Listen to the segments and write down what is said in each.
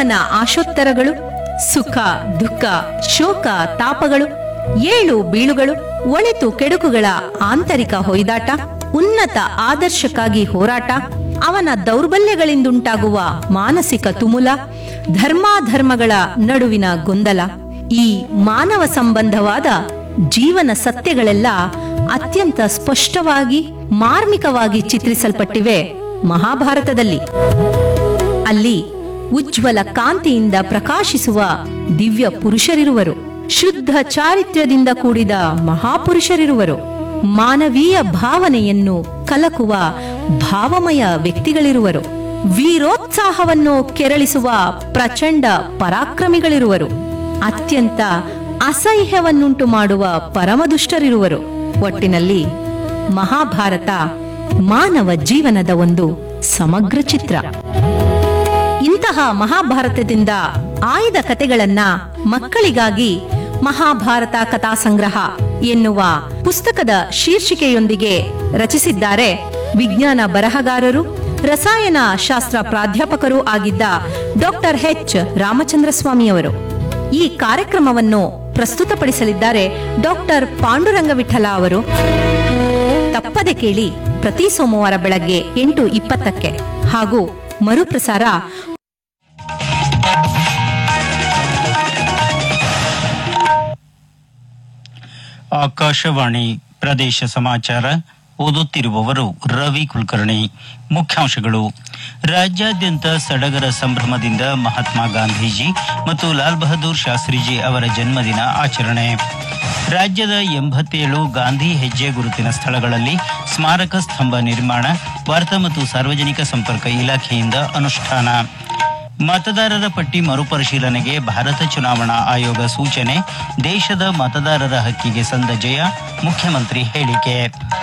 ಮಾನವನ ಆಶೋತ್ತರಗಳು ಸುಖ ದುಃಖ ಶೋಕ ತಾಪಗಳು ಏಳು ಬೀಳುಗಳು ಒಳಿತು ಕೆಡುಕುಗಳ ಆಂತರಿಕ ಹೊಯ್ದಾಟ ಉನ್ನತ ಆದರ್ಶಕ್ಕಾಗಿ ಹೋರಾಟ ಅವನ ದೌರ್ಬಲ್ಯಗಳಿಂದುಂಟಾಗುವ ಮಾನಸಿಕ ತುಮುಲ ಧರ್ಮಾಧರ್ಮಗಳ ನಡುವಿನ ಗೊಂದಲ ಈ ಮಾನವ ಸಂಬಂಧವಾದ ಜೀವನ ಸತ್ಯಗಳೆಲ್ಲ ಅತ್ಯಂತ ಸ್ಪಷ್ಟವಾಗಿ ಮಾರ್ಮಿಕವಾಗಿ ಚಿತ್ರಿಸಲ್ಪಟ್ಟಿವೆ ಮಹಾಭಾರತದಲ್ಲಿ ಅಲ್ಲಿ ಉಜ್ವಲ ಕಾಂತಿಯಿಂದ ಪ್ರಕಾಶಿಸುವ ದಿವ್ಯ ಪುರುಷರಿರುವರು ಶುದ್ಧ ಚಾರಿತ್ರ್ಯದಿಂದ ಕೂಡಿದ ಮಹಾಪುರುಷರಿರುವರು ಮಾನವೀಯ ಭಾವನೆಯನ್ನು ಕಲಕುವ ಭಾವಮಯ ವ್ಯಕ್ತಿಗಳಿರುವರು ವೀರೋತ್ಸಾಹವನ್ನು ಕೆರಳಿಸುವ ಪ್ರಚಂಡ ಪರಾಕ್ರಮಿಗಳಿರುವರು ಅತ್ಯಂತ ಅಸಹ್ಯವನ್ನುಂಟು ಮಾಡುವ ಪರಮದುಷ್ಟರಿರುವರು ಒಟ್ಟಿನಲ್ಲಿ ಮಹಾಭಾರತ ಮಾನವ ಜೀವನದ ಒಂದು ಸಮಗ್ರ ಚಿತ್ರ ಇಂತಹ ಮಹಾಭಾರತದಿಂದ ಆಯ್ದ ಕತೆಗಳನ್ನ ಮಕ್ಕಳಿಗಾಗಿ ಮಹಾಭಾರತ ಕಥಾ ಸಂಗ್ರಹ ಎನ್ನುವ ಪುಸ್ತಕದ ಶೀರ್ಷಿಕೆಯೊಂದಿಗೆ ರಚಿಸಿದ್ದಾರೆ ವಿಜ್ಞಾನ ಬರಹಗಾರರು ರಸಾಯನ ಶಾಸ್ತ್ರ ಪ್ರಾಧ್ಯಾಪಕರೂ ಆಗಿದ್ದ ಡಾಕ್ಟರ್ ಎಚ್ ರಾಮಚಂದ್ರ ಸ್ವಾಮಿಯವರು ಈ ಕಾರ್ಯಕ್ರಮವನ್ನು ಪ್ರಸ್ತುತಪಡಿಸಲಿದ್ದಾರೆ ಡಾಕ್ಟರ್ ಪಾಂಡುರಂಗ ವಿಠಲ ಅವರು ತಪ್ಪದೆ ಕೇಳಿ ಪ್ರತಿ ಸೋಮವಾರ ಬೆಳಗ್ಗೆ ಎಂಟು ಇಪ್ಪತ್ತಕ್ಕೆ ಹಾಗೂ ಮರುಪ್ರಸಾರ ಆಕಾಶವಾಣಿ ಪ್ರದೇಶ ಸಮಾಚಾರ ಓದುತ್ತಿರುವವರು ರವಿ ಕುಲಕರ್ಣಿ ಮುಖ್ಯಾಂಶಗಳು ರಾಜ್ಯಾದ್ಯಂತ ಸಡಗರ ಸಂಭ್ರಮದಿಂದ ಮಹಾತ್ಮ ಗಾಂಧೀಜಿ ಮತ್ತು ಲಾಲ್ ಬಹದ್ದೂರ್ ಶಾಸ್ತ್ರಿಜಿ ಅವರ ಜನ್ಮದಿನ ಆಚರಣೆ ರಾಜ್ಯದ ಎಂಬತ್ತೇಳು ಗಾಂಧಿ ಹೆಜ್ಜೆ ಗುರುತಿನ ಸ್ಥಳಗಳಲ್ಲಿ ಸ್ಮಾರಕ ಸ್ತಂಭ ನಿರ್ಮಾಣ ವಾರ್ತಾ ಮತ್ತು ಸಾರ್ವಜನಿಕ ಸಂಪರ್ಕ ಇಲಾಖೆಯಿಂದ ಅನುಷ್ಠಾನ ಮತದಾರರ ಪಟ್ಟಿ ಮರುಪರಿಶೀಲನೆಗೆ ಭಾರತ ಚುನಾವಣಾ ಆಯೋಗ ಸೂಚನೆ ದೇಶದ ಮತದಾರರ ಹಕ್ಕಿಗೆ ಸಂದ ಜಯ ಮುಖ್ಯಮಂತ್ರಿ ಹೇಳಿಕೆ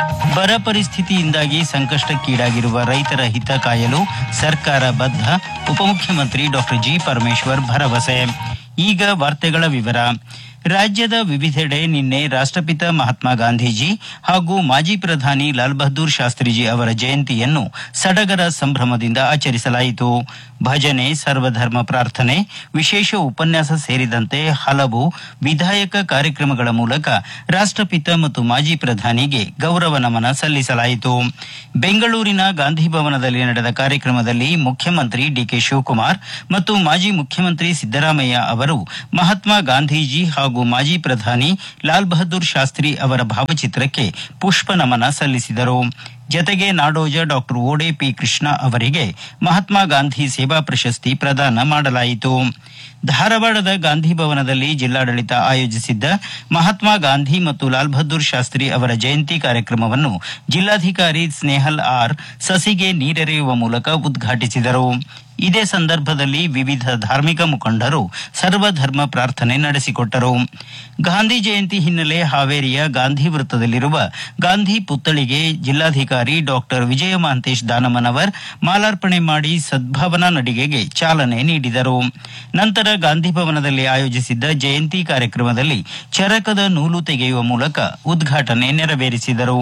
ಬರ ಪರಿಸ್ಥಿತಿಯಿಂದಾಗಿ ಸಂಕಷ್ಟಕ್ಕೀಡಾಗಿರುವ ರೈತರ ಹಿತ ಕಾಯಲು ಸರ್ಕಾರ ಬದ್ಧ ಉಪಮುಖ್ಯಮಂತ್ರಿ ಡಾಕ್ಟರ್ ಜಿ ಪರಮೇಶ್ವರ್ ಭರವಸೆ ಈಗ ವಾರ್ತೆಗಳ ವಿವರ ರಾಜ್ಯದ ವಿವಿಧೆಡೆ ನಿನ್ನೆ ರಾಷ್ಟ್ರಪಿತ ಮಹಾತ್ಮ ಗಾಂಧೀಜಿ ಹಾಗೂ ಮಾಜಿ ಪ್ರಧಾನಿ ಲಾಲ್ ಬಹದ್ದೂರ್ ಶಾಸ್ತ್ರಿಜಿ ಅವರ ಜಯಂತಿಯನ್ನು ಸಡಗರ ಸಂಭ್ರಮದಿಂದ ಆಚರಿಸಲಾಯಿತು ಭಜನೆ ಸರ್ವಧರ್ಮ ಪ್ರಾರ್ಥನೆ ವಿಶೇಷ ಉಪನ್ಯಾಸ ಸೇರಿದಂತೆ ಹಲವು ವಿಧಾಯಕ ಕಾರ್ಯಕ್ರಮಗಳ ಮೂಲಕ ರಾಷ್ಟ್ರಪಿತ ಮತ್ತು ಮಾಜಿ ಪ್ರಧಾನಿಗೆ ಗೌರವ ನಮನ ಸಲ್ಲಿಸಲಾಯಿತು ಬೆಂಗಳೂರಿನ ಗಾಂಧಿ ಭವನದಲ್ಲಿ ನಡೆದ ಕಾರ್ಯಕ್ರಮದಲ್ಲಿ ಮುಖ್ಯಮಂತ್ರಿ ಡಿಕೆ ಶಿವಕುಮಾರ್ ಮತ್ತು ಮಾಜಿ ಮುಖ್ಯಮಂತ್ರಿ ಸಿದ್ದರಾಮಯ್ಯ ಅವರು ಮಹಾತ್ಮ ಗಾಂಧೀಜಿ ಹಾಗೂ ಮಾಜಿ ಪ್ರಧಾನಿ ಲಾಲ್ ಬಹದ್ದೂರ್ ಶಾಸ್ತ್ರಿ ಅವರ ಭಾವಚಿತ್ರಕ್ಕೆ ಪುಷ್ಪ ನಮನ ಸಲ್ಲಿಸಿದರು ಜತೆಗೆ ನಾಡೋಜ ಡಾಕ್ಟರ್ ಓಡೆ ಪಿ ಕೃಷ್ಣ ಅವರಿಗೆ ಮಹಾತ್ಮ ಗಾಂಧಿ ಸೇವಾ ಪ್ರಶಸ್ತಿ ಪ್ರದಾನ ಮಾಡಲಾಯಿತು ಧಾರವಾಡದ ಗಾಂಧಿ ಭವನದಲ್ಲಿ ಜಿಲ್ಲಾಡಳಿತ ಆಯೋಜಿಸಿದ್ದ ಮಹಾತ್ಮ ಗಾಂಧಿ ಮತ್ತು ಲಾಲ್ ಬಹದ್ದೂರ್ ಶಾಸ್ತ್ರಿ ಅವರ ಜಯಂತಿ ಕಾರ್ಯಕ್ರಮವನ್ನು ಜಿಲ್ಲಾಧಿಕಾರಿ ಸ್ನೇಹಲ್ ಆರ್ ಸಸಿಗೆ ನೀರೆರೆಯುವ ಮೂಲಕ ಉದ್ಘಾಟಿಸಿದರು ಇದೇ ಸಂದರ್ಭದಲ್ಲಿ ವಿವಿಧ ಧಾರ್ಮಿಕ ಮುಖಂಡರು ಸರ್ವಧರ್ಮ ಪ್ರಾರ್ಥನೆ ನಡೆಸಿಕೊಟ್ಟರು ಗಾಂಧಿ ಜಯಂತಿ ಹಿನ್ನೆಲೆ ಹಾವೇರಿಯ ಗಾಂಧಿ ವೃತ್ತದಲ್ಲಿರುವ ಗಾಂಧಿ ಪುತ್ಥಳಿಗೆ ಜಿಲ್ಲಾಧಿಕಾರಿ ಡಾಕ್ಟರ್ ವಿಜಯ ಮಹಾಂತೇಶ್ ದಾನಮನವರ್ ಮಾಲಾರ್ಪಣೆ ಮಾಡಿ ಸದ್ಭಾವನಾ ನಡಿಗೆಗೆ ಚಾಲನೆ ನೀಡಿದರು ನಂತರ ಗಾಂಧಿ ಭವನದಲ್ಲಿ ಆಯೋಜಿಸಿದ್ದ ಜಯಂತಿ ಕಾರ್ಯಕ್ರಮದಲ್ಲಿ ಚರಕದ ನೂಲು ತೆಗೆಯುವ ಮೂಲಕ ಉದ್ಘಾಟನೆ ನೆರವೇರಿಸಿದರು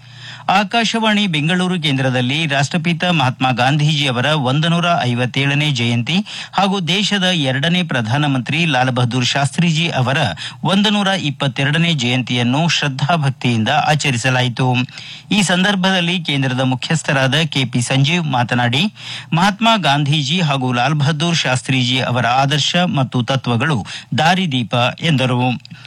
ಆಕಾಶವಾಣಿ ಬೆಂಗಳೂರು ಕೇಂದ್ರದಲ್ಲಿ ರಾಷ್ಟ್ರಪಿತ ಮಹಾತ್ಮ ಗಾಂಧೀಜಿಯವರ ಒಂದನೂರ ಐವತ್ತೇಳನೇ ಜಯಂತಿ ಹಾಗೂ ದೇಶದ ಎರಡನೇ ಪ್ರಧಾನಮಂತ್ರಿ ಲಾಲ್ ಬಹದ್ದೂರ್ ಶಾಸ್ತ್ರಿಜಿ ಅವರ ಒಂದನೂರ ಇಪ್ಪತ್ತೆರಡನೇ ಜಯಂತಿಯನ್ನು ಶ್ರದ್ಧಾಭಕ್ತಿಯಿಂದ ಆಚರಿಸಲಾಯಿತು ಈ ಸಂದರ್ಭದಲ್ಲಿ ಕೇಂದ್ರದ ಮುಖ್ಯಸ್ಥರಾದ ಕೆಪಿ ಸಂಜೀವ್ ಮಾತನಾಡಿ ಮಹಾತ್ಮ ಗಾಂಧೀಜಿ ಹಾಗೂ ಲಾಲ್ ಬಹದ್ದೂರ್ ಶಾಸ್ತ್ರಿಜಿ ಅವರ ಆದರ್ಶ ಮತ್ತು ತತ್ವಗಳು ದಾರಿದೀಪ ಎಂದರು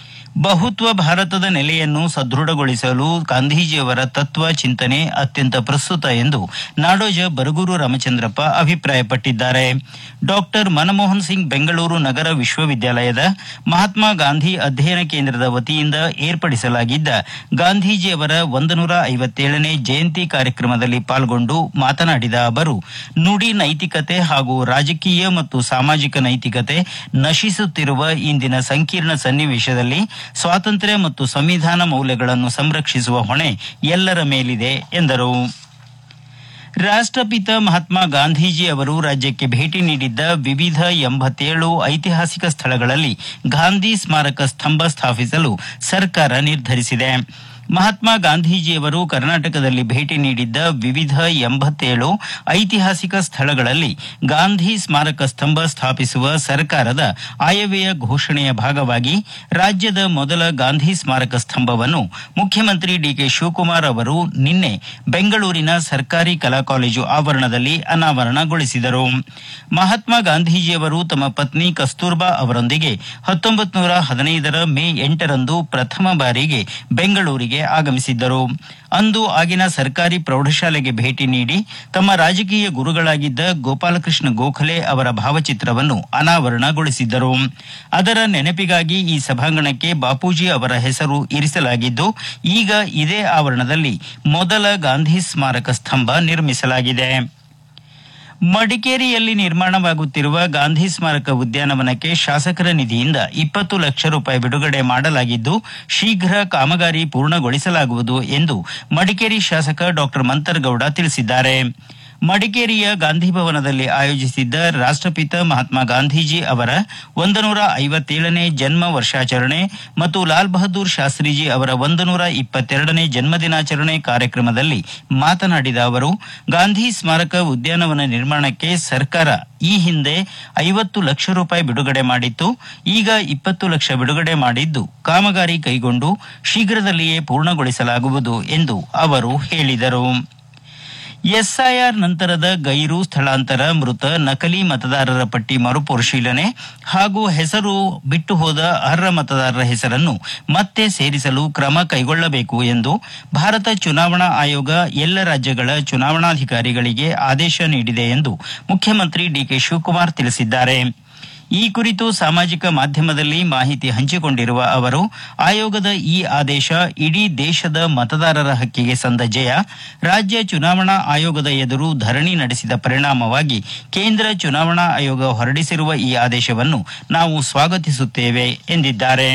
ಬಹುತ್ವ ಭಾರತದ ನೆಲೆಯನ್ನು ಸದೃಢಗೊಳಿಸಲು ಗಾಂಧೀಜಿಯವರ ತತ್ವ ಚಿಂತನೆ ಅತ್ಯಂತ ಪ್ರಸ್ತುತ ಎಂದು ನಾಡೋಜ ಬರಗೂರು ರಾಮಚಂದ್ರಪ್ಪ ಅಭಿಪ್ರಾಯಪಟ್ಟಿದ್ದಾರೆ ಡಾಕ್ಟರ್ ಮನಮೋಹನ್ ಸಿಂಗ್ ಬೆಂಗಳೂರು ನಗರ ವಿಶ್ವವಿದ್ಯಾಲಯದ ಮಹಾತ್ಮ ಗಾಂಧಿ ಅಧ್ಯಯನ ಕೇಂದ್ರದ ವತಿಯಿಂದ ಏರ್ಪಡಿಸಲಾಗಿದ್ದ ಗಾಂಧೀಜಿಯವರ ಒಂದನೂರ ಐವತ್ತೇಳನೇ ಜಯಂತಿ ಕಾರ್ಯಕ್ರಮದಲ್ಲಿ ಪಾಲ್ಗೊಂಡು ಮಾತನಾಡಿದ ಅವರು ನುಡಿ ನೈತಿಕತೆ ಹಾಗೂ ರಾಜಕೀಯ ಮತ್ತು ಸಾಮಾಜಿಕ ನೈತಿಕತೆ ನಶಿಸುತ್ತಿರುವ ಇಂದಿನ ಸಂಕೀರ್ಣ ಸನ್ನಿವೇಶದಲ್ಲಿ ಸ್ವಾತಂತ್ರ್ಯ ಮತ್ತು ಸಂವಿಧಾನ ಮೌಲ್ಯಗಳನ್ನು ಸಂರಕ್ಷಿಸುವ ಹೊಣೆ ಎಲ್ಲರ ಮೇಲಿದೆ ಎಂದರು ರಾಷ್ಟ್ರಪಿತ ಮಹಾತ್ಮ ಗಾಂಧೀಜಿ ಅವರು ರಾಜ್ಯಕ್ಕೆ ಭೇಟಿ ನೀಡಿದ್ದ ವಿವಿಧ ಎಂಬತ್ತೇಳು ಐತಿಹಾಸಿಕ ಸ್ಥಳಗಳಲ್ಲಿ ಗಾಂಧಿ ಸ್ಮಾರಕ ಸ್ತಂಭ ಸ್ಥಾಪಿಸಲು ಸರ್ಕಾರ ನಿರ್ಧರಿಸಿದೆ ಮಹಾತ್ಮ ಗಾಂಧೀಜಿಯವರು ಕರ್ನಾಟಕದಲ್ಲಿ ಭೇಟಿ ನೀಡಿದ್ದ ವಿವಿಧ ಎಂಬತ್ತೇಳು ಐತಿಹಾಸಿಕ ಸ್ಥಳಗಳಲ್ಲಿ ಗಾಂಧಿ ಸ್ಮಾರಕ ಸ್ತಂಭ ಸ್ಥಾಪಿಸುವ ಸರ್ಕಾರದ ಆಯವ್ಯಯ ಘೋಷಣೆಯ ಭಾಗವಾಗಿ ರಾಜ್ಯದ ಮೊದಲ ಗಾಂಧಿ ಸ್ಮಾರಕ ಸ್ತಂಭವನ್ನು ಮುಖ್ಯಮಂತ್ರಿ ಡಿಕೆ ಶಿವಕುಮಾರ್ ಅವರು ನಿನ್ನೆ ಬೆಂಗಳೂರಿನ ಸರ್ಕಾರಿ ಕಲಾ ಕಾಲೇಜು ಆವರಣದಲ್ಲಿ ಅನಾವರಣಗೊಳಿಸಿದರು ಮಹಾತ್ಮ ಗಾಂಧೀಜಿಯವರು ತಮ್ಮ ಪತ್ನಿ ಕಸ್ತೂರ್ಬಾ ಅವರೊಂದಿಗೆ ಹತ್ತೊಂಬತ್ತು ನೂರ ಹದಿನೈದರ ಮೇ ಎಂಟರಂದು ಪ್ರಥಮ ಬಾರಿಗೆ ಬೆಂಗಳೂರಿಗೆ ಆಗಮಿಸಿದ್ದರು ಅಂದು ಆಗಿನ ಸರ್ಕಾರಿ ಪ್ರೌಢಶಾಲೆಗೆ ಭೇಟಿ ನೀಡಿ ತಮ್ಮ ರಾಜಕೀಯ ಗುರುಗಳಾಗಿದ್ದ ಗೋಪಾಲಕೃಷ್ಣ ಗೋಖಲೆ ಅವರ ಭಾವಚಿತ್ರವನ್ನು ಅನಾವರಣಗೊಳಿಸಿದ್ದರು ಅದರ ನೆನಪಿಗಾಗಿ ಈ ಸಭಾಂಗಣಕ್ಕೆ ಬಾಪೂಜಿ ಅವರ ಹೆಸರು ಇರಿಸಲಾಗಿದ್ದು ಈಗ ಇದೇ ಆವರಣದಲ್ಲಿ ಮೊದಲ ಗಾಂಧಿ ಸ್ಮಾರಕ ಸ್ತಂಭ ನಿರ್ಮಿಸಲಾಗಿದೆ ಮಡಿಕೇರಿಯಲ್ಲಿ ನಿರ್ಮಾಣವಾಗುತ್ತಿರುವ ಗಾಂಧಿ ಸ್ಮಾರಕ ಉದ್ಯಾನವನಕ್ಕೆ ಶಾಸಕರ ನಿಧಿಯಿಂದ ಇಪ್ಪತ್ತು ಲಕ್ಷ ರೂಪಾಯಿ ಬಿಡುಗಡೆ ಮಾಡಲಾಗಿದ್ದು ಶೀಘ್ರ ಕಾಮಗಾರಿ ಪೂರ್ಣಗೊಳಿಸಲಾಗುವುದು ಎಂದು ಮಡಿಕೇರಿ ಶಾಸಕ ಡಾಕ್ಟರ್ ಮಂತರ್ಗೌಡ ತಿಳಿಸಿದ್ದಾರೆ ಮಡಿಕೇರಿಯ ಗಾಂಧಿ ಭವನದಲ್ಲಿ ಆಯೋಜಿಸಿದ್ದ ರಾಷ್ಟಪಿತ ಮಹಾತ್ಮ ಗಾಂಧೀಜಿ ಅವರ ಒಂದು ನೂರ ಐವತ್ತೇಳನೇ ಜನ್ಮ ವರ್ಷಾಚರಣೆ ಮತ್ತು ಲಾಲ್ ಬಹದ್ದೂರ್ ಶಾಸ್ತ್ರೀಜಿ ಅವರ ಒಂದು ನೂರ ಇಪ್ಪತ್ತೆರಡನೇ ಜನ್ಮದಿನಾಚರಣೆ ಕಾರ್ಯಕ್ರಮದಲ್ಲಿ ಮಾತನಾಡಿದ ಅವರು ಗಾಂಧಿ ಸ್ಮಾರಕ ಉದ್ಯಾನವನ ನಿರ್ಮಾಣಕ್ಕೆ ಸರ್ಕಾರ ಈ ಹಿಂದೆ ಐವತ್ತು ಲಕ್ಷ ರೂಪಾಯಿ ಬಿಡುಗಡೆ ಮಾಡಿತ್ತು ಈಗ ಇಪ್ಪತ್ತು ಲಕ್ಷ ಬಿಡುಗಡೆ ಮಾಡಿದ್ದು ಕಾಮಗಾರಿ ಕೈಗೊಂಡು ಶೀಘ್ರದಲ್ಲಿಯೇ ಪೂರ್ಣಗೊಳಿಸಲಾಗುವುದು ಎಂದು ಅವರು ಹೇಳಿದರು ಎಸ್ಐಆರ್ ನಂತರದ ಗೈರು ಸ್ಥಳಾಂತರ ಮೃತ ನಕಲಿ ಮತದಾರರ ಪಟ್ಟಿ ಮರುಪರಿಶೀಲನೆ ಹಾಗೂ ಹೆಸರು ಬಿಟ್ಟು ಹೋದ ಅರ್ಹ ಮತದಾರರ ಹೆಸರನ್ನು ಮತ್ತೆ ಸೇರಿಸಲು ಕ್ರಮ ಕೈಗೊಳ್ಳಬೇಕು ಎಂದು ಭಾರತ ಚುನಾವಣಾ ಆಯೋಗ ಎಲ್ಲ ರಾಜ್ಯಗಳ ಚುನಾವಣಾಧಿಕಾರಿಗಳಿಗೆ ಆದೇಶ ನೀಡಿದೆ ಎಂದು ಮುಖ್ಯಮಂತ್ರಿ ಡಿಕೆ ಶಿವಕುಮಾರ್ ತಿಳಿಸಿದ್ದಾರೆ ಈ ಕುರಿತು ಸಾಮಾಜಿಕ ಮಾಧ್ಯಮದಲ್ಲಿ ಮಾಹಿತಿ ಹಂಚಿಕೊಂಡಿರುವ ಅವರು ಆಯೋಗದ ಈ ಆದೇಶ ಇಡೀ ದೇಶದ ಮತದಾರರ ಹಕ್ಕಿಗೆ ಸಂದ ಜಯ ರಾಜ್ಯ ಚುನಾವಣಾ ಆಯೋಗದ ಎದುರು ಧರಣಿ ನಡೆಸಿದ ಪರಿಣಾಮವಾಗಿ ಕೇಂದ್ರ ಚುನಾವಣಾ ಆಯೋಗ ಹೊರಡಿಸಿರುವ ಈ ಆದೇಶವನ್ನು ನಾವು ಸ್ವಾಗತಿಸುತ್ತೇವೆ ಎಂದಿದ್ದಾರೆ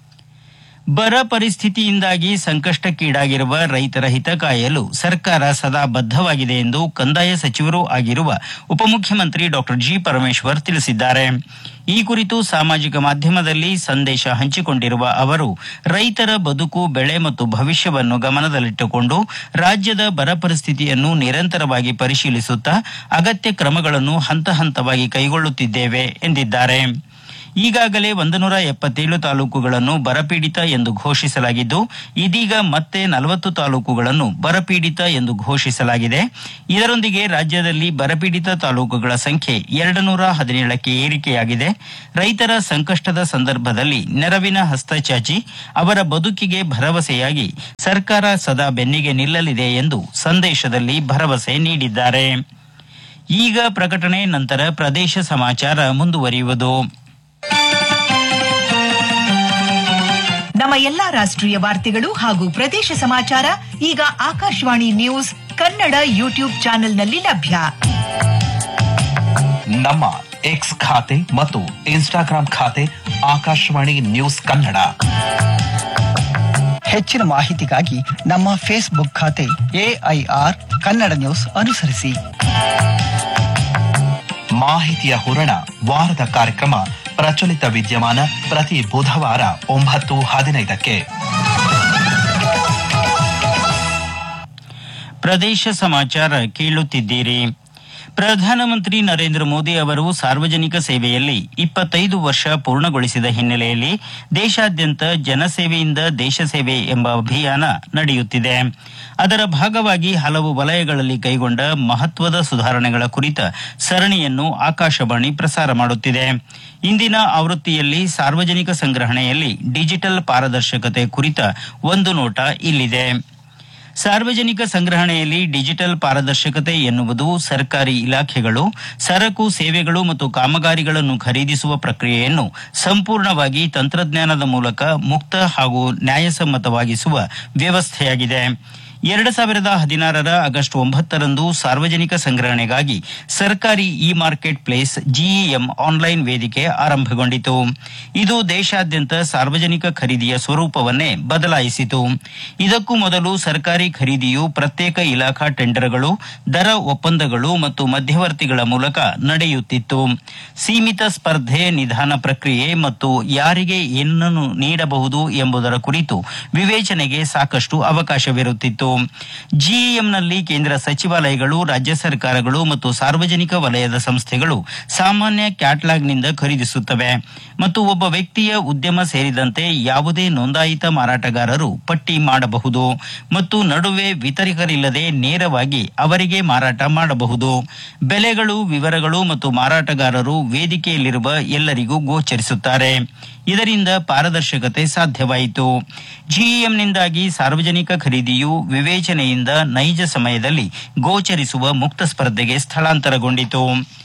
ಬರ ಪರಿಸ್ಥಿತಿಯಿಂದಾಗಿ ಸಂಕಷ್ಟಕ್ಕೀಡಾಗಿರುವ ರೈತರ ಹಿತ ಕಾಯಲು ಸರ್ಕಾರ ಸದಾ ಬದ್ಧವಾಗಿದೆ ಎಂದು ಕಂದಾಯ ಸಚಿವರೂ ಆಗಿರುವ ಉಪಮುಖ್ಯಮಂತ್ರಿ ಡಾಕ್ಟರ್ ಜಿ ಪರಮೇಶ್ವರ್ ತಿಳಿಸಿದ್ದಾರೆ ಈ ಕುರಿತು ಸಾಮಾಜಿಕ ಮಾಧ್ಯಮದಲ್ಲಿ ಸಂದೇಶ ಹಂಚಿಕೊಂಡಿರುವ ಅವರು ರೈತರ ಬದುಕು ಬೆಳೆ ಮತ್ತು ಭವಿಷ್ಯವನ್ನು ಗಮನದಲ್ಲಿಟ್ಟುಕೊಂಡು ರಾಜ್ಯದ ಬರ ಪರಿಸ್ಥಿತಿಯನ್ನು ನಿರಂತರವಾಗಿ ಪರಿಶೀಲಿಸುತ್ತಾ ಅಗತ್ಯ ಕ್ರಮಗಳನ್ನು ಹಂತ ಹಂತವಾಗಿ ಕೈಗೊಳ್ಳುತ್ತಿದ್ದೇವೆ ಎಂದಿದ್ದಾರೆ ಈಗಾಗಲೇ ಒಂದು ನೂರ ಎಪ್ಪತ್ತೇಳು ತಾಲೂಕುಗಳನ್ನು ಬರಪೀಡಿತ ಎಂದು ಘೋಷಿಸಲಾಗಿದ್ದು ಇದೀಗ ಮತ್ತೆ ನಲವತ್ತು ತಾಲೂಕುಗಳನ್ನು ಬರಪೀಡಿತ ಎಂದು ಘೋಷಿಸಲಾಗಿದೆ ಇದರೊಂದಿಗೆ ರಾಜ್ಯದಲ್ಲಿ ಬರಪೀಡಿತ ತಾಲೂಕುಗಳ ಸಂಖ್ಯೆ ಎರಡು ನೂರ ಹದಿನೇಳಕ್ಕೆ ಏರಿಕೆಯಾಗಿದೆ ರೈತರ ಸಂಕಷ್ಟದ ಸಂದರ್ಭದಲ್ಲಿ ನೆರವಿನ ಹಸ್ತ ಚಾಚಿ ಅವರ ಬದುಕಿಗೆ ಭರವಸೆಯಾಗಿ ಸರ್ಕಾರ ಸದಾ ಬೆನ್ನಿಗೆ ನಿಲ್ಲಲಿದೆ ಎಂದು ಸಂದೇಶದಲ್ಲಿ ಭರವಸೆ ನೀಡಿದ್ದಾರೆ ಈಗ ಪ್ರಕಟಣೆ ನಂತರ ಪ್ರದೇಶ ಸಮಾಚಾರ ಮುಂದುವರಿಯುವುದು ನಮ್ಮ ಎಲ್ಲಾ ರಾಷ್ಟ್ರೀಯ ವಾರ್ತೆಗಳು ಹಾಗೂ ಪ್ರದೇಶ ಸಮಾಚಾರ ಈಗ ಆಕಾಶವಾಣಿ ನ್ಯೂಸ್ ಕನ್ನಡ ಯೂಟ್ಯೂಬ್ ಚಾನೆಲ್ನಲ್ಲಿ ಲಭ್ಯ ನಮ್ಮ ಎಕ್ಸ್ ಖಾತೆ ಮತ್ತು ಇನ್ಸ್ಟಾಗ್ರಾಂ ಖಾತೆ ಆಕಾಶವಾಣಿ ನ್ಯೂಸ್ ಕನ್ನಡ ಹೆಚ್ಚಿನ ಮಾಹಿತಿಗಾಗಿ ನಮ್ಮ ಫೇಸ್ಬುಕ್ ಖಾತೆ ಎಐಆರ್ ಕನ್ನಡ ನ್ಯೂಸ್ ಅನುಸರಿಸಿ ಮಾಹಿತಿಯ ಹೂರಣ ವಾರದ ಕಾರ್ಯಕ್ರಮ ಪ್ರಚಲಿತ ವಿದ್ಯಮಾನ ಪ್ರತಿ ಬುಧವಾರ ಒಂಬತ್ತು ಹದಿನೈದಕ್ಕೆ ಪ್ರದೇಶ ಸಮಾಚಾರ ಕೇಳುತ್ತಿದ್ದೀರಿ ಪ್ರಧಾನಮಂತ್ರಿ ನರೇಂದ್ರ ಮೋದಿ ಅವರು ಸಾರ್ವಜನಿಕ ಸೇವೆಯಲ್ಲಿ ಇಪ್ಪತ್ತೈದು ವರ್ಷ ಪೂರ್ಣಗೊಳಿಸಿದ ಹಿನ್ನೆಲೆಯಲ್ಲಿ ದೇಶಾದ್ಯಂತ ಜನಸೇವೆಯಿಂದ ದೇಶ ಸೇವೆ ಎಂಬ ಅಭಿಯಾನ ನಡೆಯುತ್ತಿದೆ ಅದರ ಭಾಗವಾಗಿ ಹಲವು ವಲಯಗಳಲ್ಲಿ ಕೈಗೊಂಡ ಮಹತ್ವದ ಸುಧಾರಣೆಗಳ ಕುರಿತ ಸರಣಿಯನ್ನು ಆಕಾಶವಾಣಿ ಪ್ರಸಾರ ಮಾಡುತ್ತಿದೆ ಇಂದಿನ ಆವೃತ್ತಿಯಲ್ಲಿ ಸಾರ್ವಜನಿಕ ಸಂಗ್ರಹಣೆಯಲ್ಲಿ ಡಿಜಿಟಲ್ ಪಾರದರ್ಶಕತೆ ಕುರಿತ ಒಂದು ನೋಟ ಇಲ್ಲಿದೆ ಸಾರ್ವಜನಿಕ ಸಂಗ್ರಹಣೆಯಲ್ಲಿ ಡಿಜಿಟಲ್ ಪಾರದರ್ಶಕತೆ ಎನ್ನುವುದು ಸರ್ಕಾರಿ ಇಲಾಖೆಗಳು ಸರಕು ಸೇವೆಗಳು ಮತ್ತು ಕಾಮಗಾರಿಗಳನ್ನು ಖರೀದಿಸುವ ಪ್ರಕ್ರಿಯೆಯನ್ನು ಸಂಪೂರ್ಣವಾಗಿ ತಂತ್ರಜ್ಞಾನದ ಮೂಲಕ ಮುಕ್ತ ಹಾಗೂ ನ್ಯಾಯಸಮ್ಮತವಾಗಿಸುವ ವ್ಯವಸ್ಥೆಯಾಗಿದೆ ಎರಡು ಸಾವಿರದ ಹದಿನಾರರ ಆಗಸ್ಟ್ ಒಂಬತ್ತರಂದು ಸಾರ್ವಜನಿಕ ಸಂಗ್ರಹಣೆಗಾಗಿ ಸರ್ಕಾರಿ e marketplace GEM online ವೇದಿಕೆ ಆರಂಭಗೊಂಡಿತು ಇದು ದೇಶಾದ್ಯಂತ ಸಾರ್ವಜನಿಕ ಖರೀದಿಯ ಸ್ವರೂಪವನ್ನೇ ಬದಲಾಯಿಸಿತು ಇದಕ್ಕೂ ಮೊದಲು ಸರ್ಕಾರಿ ಖರೀದಿಯು ಪ್ರತ್ಯೇಕ ಇಲಾಖಾ ಟೆಂಡರ್ಗಳು ದರ ಒಪ್ಪಂದಗಳು ಮತ್ತು ಮಧ್ಯವರ್ತಿಗಳ ಮೂಲಕ ನಡೆಯುತ್ತಿತ್ತು ಸೀಮಿತ ಸ್ಪರ್ಧೆ ನಿಧಾನ ಪ್ರಕ್ರಿಯೆ ಮತ್ತು ಯಾರಿಗೆ ಏನನ್ನು ನೀಡಬಹುದು ಎಂಬುದರ ಕುರಿತು ವಿವೇಚನೆಗೆ ಸಾಕಷ್ಟು ಅವಕಾಶವಿರುತ್ತಿತ್ತು ಜಿಇಎಂನಲ್ಲಿ ಕೇಂದ್ರ ಸಚಿವಾಲಯಗಳು ರಾಜ್ಯ ಸರ್ಕಾರಗಳು ಮತ್ತು ಸಾರ್ವಜನಿಕ ವಲಯದ ಸಂಸ್ಥೆಗಳು ಸಾಮಾನ್ಯ ಕ್ಯಾಟ್ಲಾಗ್ನಿಂದ ಖರೀದಿಸುತ್ತವೆ ಮತ್ತು ಒಬ್ಬ ವ್ಯಕ್ತಿಯ ಉದ್ಯಮ ಸೇರಿದಂತೆ ಯಾವುದೇ ನೋಂದಾಯಿತ ಮಾರಾಟಗಾರರು ಪಟ್ಟಿ ಮಾಡಬಹುದು ಮತ್ತು ನಡುವೆ ವಿತರಕರಿಲ್ಲದೆ ನೇರವಾಗಿ ಅವರಿಗೆ ಮಾರಾಟ ಮಾಡಬಹುದು ಬೆಲೆಗಳು ವಿವರಗಳು ಮತ್ತು ಮಾರಾಟಗಾರರು ವೇದಿಕೆಯಲ್ಲಿರುವ ಎಲ್ಲರಿಗೂ ಗೋಚರಿಸುತ್ತಾರೆ ಇದರಿಂದ ಪಾರದರ್ಶಕತೆ ಸಾಧ್ಯವಾಯಿತು ಜಿಇಎಂನಿಂದಾಗಿ ಸಾರ್ವಜನಿಕ ಖರೀದಿಯು ವಿವೇಚನೆಯಿಂದ ನೈಜ ಸಮಯದಲ್ಲಿ ಗೋಚರಿಸುವ ಮುಕ್ತ ಸ್ಪರ್ಧೆಗೆ ಸ್ಥಳಾಂತರಗೊಂಡಿತು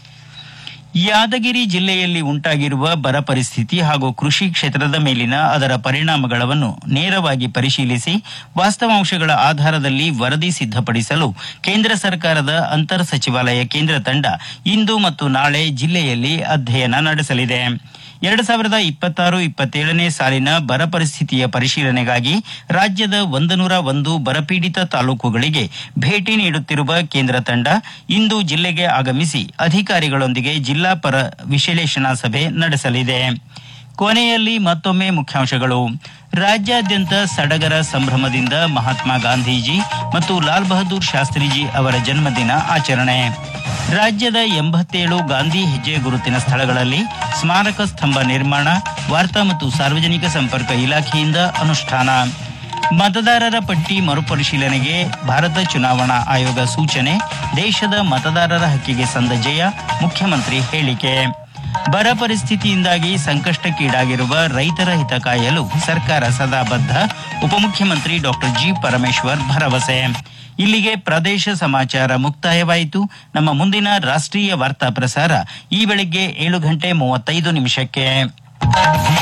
ಯಾದಗಿರಿ ಜಿಲ್ಲೆಯಲ್ಲಿ ಉಂಟಾಗಿರುವ ಬರ ಪರಿಸ್ಥಿತಿ ಹಾಗೂ ಕೃಷಿ ಕ್ಷೇತ್ರದ ಮೇಲಿನ ಅದರ ಪರಿಣಾಮಗಳನ್ನು ನೇರವಾಗಿ ಪರಿಶೀಲಿಸಿ ವಾಸ್ತವಾಂಶಗಳ ಆಧಾರದಲ್ಲಿ ವರದಿ ಸಿದ್ಧಪಡಿಸಲು ಕೇಂದ್ರ ಸರ್ಕಾರದ ಅಂತರ್ ಸಚಿವಾಲಯ ಕೇಂದ್ರ ತಂಡ ಇಂದು ಮತ್ತು ನಾಳೆ ಜಿಲ್ಲೆಯಲ್ಲಿ ಅಧ್ಯಯನ ನಡೆಸಲಿದೆ ಎರಡು ಸಾವಿರದ ಇಪ್ಪತ್ತಾರು ಇಪ್ಪತ್ತೇಳನೇ ಸಾಲಿನ ಬರ ಪರಿಸ್ಥಿತಿಯ ಪರಿಶೀಲನೆಗಾಗಿ ರಾಜ್ಯದ ಒಂದು ನೂರ ಒಂದು ಬರಪೀಡಿತ ತಾಲೂಕುಗಳಿಗೆ ಭೇಟಿ ನೀಡುತ್ತಿರುವ ಕೇಂದ್ರ ತಂಡ ಇಂದು ಜಿಲ್ಲೆಗೆ ಆಗಮಿಸಿ ಅಧಿಕಾರಿಗಳೊಂದಿಗೆ ಜಿಲ್ಲಾ ಪರ ವಿಶ್ಲೇಷಣಾ ಸಭೆ ನಡೆಸಲಿದೆ ಕೊನೆಯಲ್ಲಿ ಮತ್ತೊಮ್ಮೆ ಮುಖ್ಯಾಂಶಗಳು ರಾಜ್ಯಾದ್ಯಂತ ಸಡಗರ ಸಂಭ್ರಮದಿಂದ ಮಹಾತ್ಮ ಗಾಂಧೀಜಿ ಮತ್ತು ಲಾಲ್ ಬಹದ್ದೂರ್ ಶಾಸ್ತ್ರಿಜಿ ಅವರ ಜನ್ಮದಿನ ಆಚರಣೆ ರಾಜ್ಯದ ಎಂಬತ್ತೇಳು ಗಾಂಧಿ ಹೆಜ್ಜೆ ಗುರುತಿನ ಸ್ಥಳಗಳಲ್ಲಿ ಸ್ಮಾರಕ ಸ್ತಂಭ ನಿರ್ಮಾಣ ವಾರ್ತಾ ಮತ್ತು ಸಾರ್ವಜನಿಕ ಸಂಪರ್ಕ ಇಲಾಖೆಯಿಂದ ಅನುಷ್ಠಾನ ಮತದಾರರ ಪಟ್ಟಿ ಮರುಪರಿಶೀಲನೆಗೆ ಭಾರತ ಚುನಾವಣಾ ಆಯೋಗ ಸೂಚನೆ ದೇಶದ ಮತದಾರರ ಹಕ್ಕಿಗೆ ಸಂದ ಜಯ ಮುಖ್ಯಮಂತ್ರಿ ಹೇಳಿಕೆ ಬರ ಪರಿಸ್ಥಿತಿಯಿಂದಾಗಿ ಸಂಕಷ್ಟಕ್ಕೀಡಾಗಿರುವ ರೈತರ ಹಿತ ಕಾಯಲು ಸರ್ಕಾರ ಸದಾ ಬದ್ಧ ಉಪಮುಖ್ಯಮಂತ್ರಿ ಡಾಕ್ಟರ್ ಜಿ ಪರಮೇಶ್ವರ್ ಭರವಸೆ ಇಲ್ಲಿಗೆ ಪ್ರದೇಶ ಸಮಾಚಾರ ಮುಕ್ತಾಯವಾಯಿತು ನಮ್ಮ ಮುಂದಿನ ರಾಷ್ಟ್ರೀಯ ವಾರ್ತಾ ಪ್ರಸಾರ ಈ ಬೆಳಿಗ್ಗೆ ಏಳು ಗಂಟೆ ಮೂವತ್ತೈದು ನಿಮಿಷಕ್ಕೆ